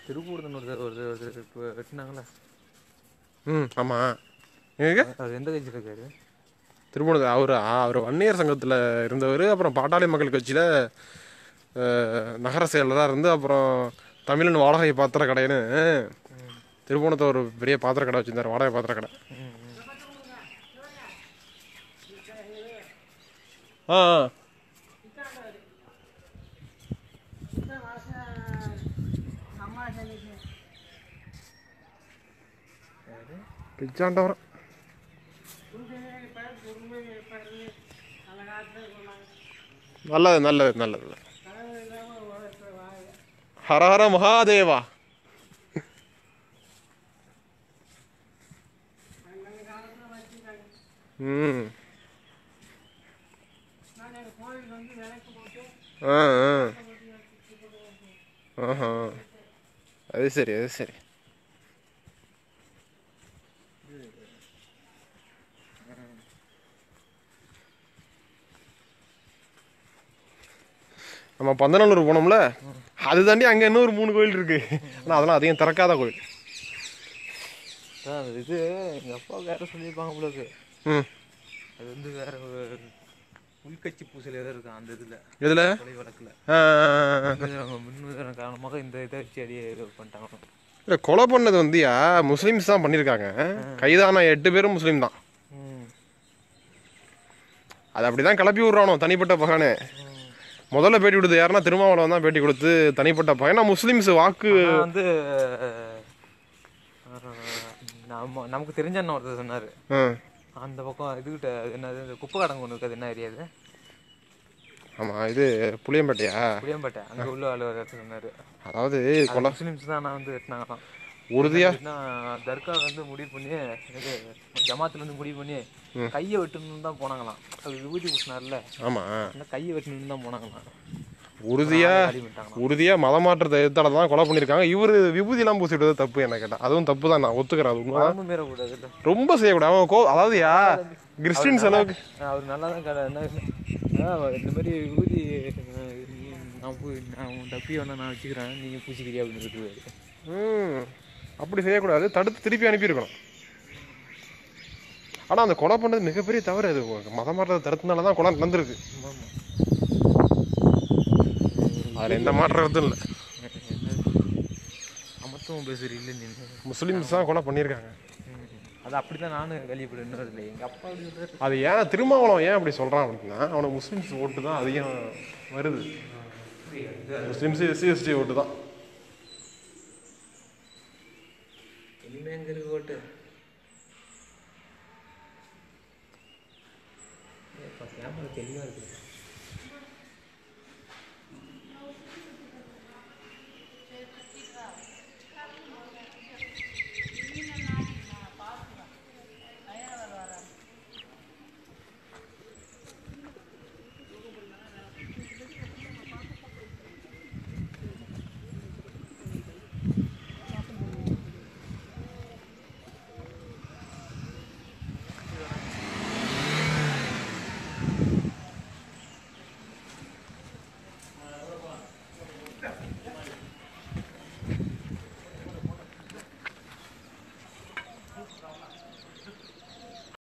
திருப்பூர்னு ஒருத்தர் ஒருத்தர் ஒருத்தர் இப்போ வெட்டினாங்களே ம் ஆமாம் எங்க அவர் எந்த கட்சியில் இருக்காரு திருமணம் அவர் அவர் வன்னியர் சங்கத்தில் இருந்தவர் அப்புறம் பாட்டாளி மக்கள் கட்சியில் நகர செயலராக இருந்து அப்புறம் தமிழன் வாடகை பாத்திர கடைன்னு திருப்பணத்தை ஒரு பெரிய பாத்திர கடை வச்சிருந்தார் வாடகை பாத்திர கடை ம் ம் ஆ ஆ. பிச்சாண்டவரம் நல்லது நல்லது நல்லது ஹரஹர மகாதேவா ம் ஆ ஆ ஆஹா அது சரி அது சரி நம்ம பந்தநல்லூர் போனோம்ல அது தாண்டி அங்கே இன்னொரு மூணு கோயில் இருக்கு ஆனால் அதெல்லாம் அதிகம் திறக்காத கோயில் அதான் அது இது எங்கள் அப்பா வேற சொல்லியிருப்பாங்க போல இருக்கு ம் அது வந்து வேற ஒரு உள்கட்சி பூசல் ஏதோ இருக்கு அந்த இதில் இதில் கொலை வழக்கில் இல்லை அவங்க முன்னுதாரண காரணமாக இந்த இதை வச்சு அடியே இது பண்ணிட்டாங்க கொலை பண்ணது வந்துயா முஸ்லீம்ஸ் தான் பண்ணியிருக்காங்க கைதான எட்டு பேரும் முஸ்லீம் தான் ம் அது அப்படி தான் கிளப்பி விட்றானோ தனிப்பட்ட பகனே முதல்ல பேட்டி கொடுத்து யாருன்னா திருமாவளவன் தான் பேட்டி கொடுத்து தனிப்பட்ட பகனா முஸ்லீம்ஸ் வாக்கு ஆனா வந்து அஹ், நம்ம நமக்கு தெரிஞ்ச அண்ணன் ஒருத்தர் சொன்னார் ஆ, அந்த பக்கம் இதுகிட்ட என்னது இந்த குப்பை கடங்கு ஒன்று இருக்குது என்ன ஏரியா அது ஆமா இது புளியம்பேட்டையா புளியம்பேட்டை அங்கே உள்ள ஆள் ஒரு இடத்துல சொன்னார் அதாவது கொலை முஸ்லீம்ஸ் தான் நான் வந்து வெட்டினாங்களாம் உறுதியா எப்படின்னா, தர்கா வந்து முடிவு பண்ணி இது ஜமாத்துல இருந்து முடிவு பண்ணி கையை வெட்டணும்னு தான் போனாங்களாம் அது விபூதி பூசினார்ல ஆமா அந்த கையை வெட்டணும்னு தான் போனாங்களாம் உறுதியா காலி பண்ணிட்டாங்களாம் உறுதியா மத மாற்றத்தை எதிர்த்தால தான் கொலை பண்ணியிருக்காங்க இவர் விபூதிலாம் பூசி விடுறது தப்பு என்ன கேட்டா அதுவும் தப்பு தான் நான் ஒத்துக்கிறேன் அது உண்மைதான் வரம்பு மீறக்கூடாது இல்லை ரொம்ப செய்யக்கூடாது அவன் கோ அதாவது யா கிறிஸ்டின்ஸ் அளவுக்கு அவர் நல்லா தான் கடை என்ன ஆ, இந்த மாதிரி விபூதி அஹ், நான் பூ நான் உன் தப்பி வேணா நான் வச்சுக்கிறேன் நீங்கள் பூசிக்கிறியா அப்படின்னு இருக்குது ம் அப்படி செய்யக்கூடாது தடுத்து திருப்பி அனுப்பியிருக்கணும் ஆனா அந்த கொலை பண்ணது மிகப்பெரிய தவறு அது மத மாற்றத்தை தடுத்தனால தான் கொலை நடந்திருக்கு அதுல எந்த மாற்றத்தும் இல்லை அமத்துவம் பேசுறீ இல்லை நீ முஸ்லீம்ஸ் தான் கொலை பண்ணியிருக்காங்க அது அப்படி தான் நானும் கேள்விப்பட்டேன் இன்னொரு இல்லை எங்கள் அப்பா அப்படி சொல்றாரு அது ஏன் திருமாவளவன் ஏன் அப்படி சொல்றான் அப்படின்னா அவனுக்கு முஸ்லீம்ஸ் ஓட்டு தான் அதிகம் வருது முஸ்லீம்ஸ் எஸ்சி எஸ்டி ஓட்டு தான் இனிமே எங்க இருக்கு ஓட்டு கேமரா தெளிவாக இருக்கு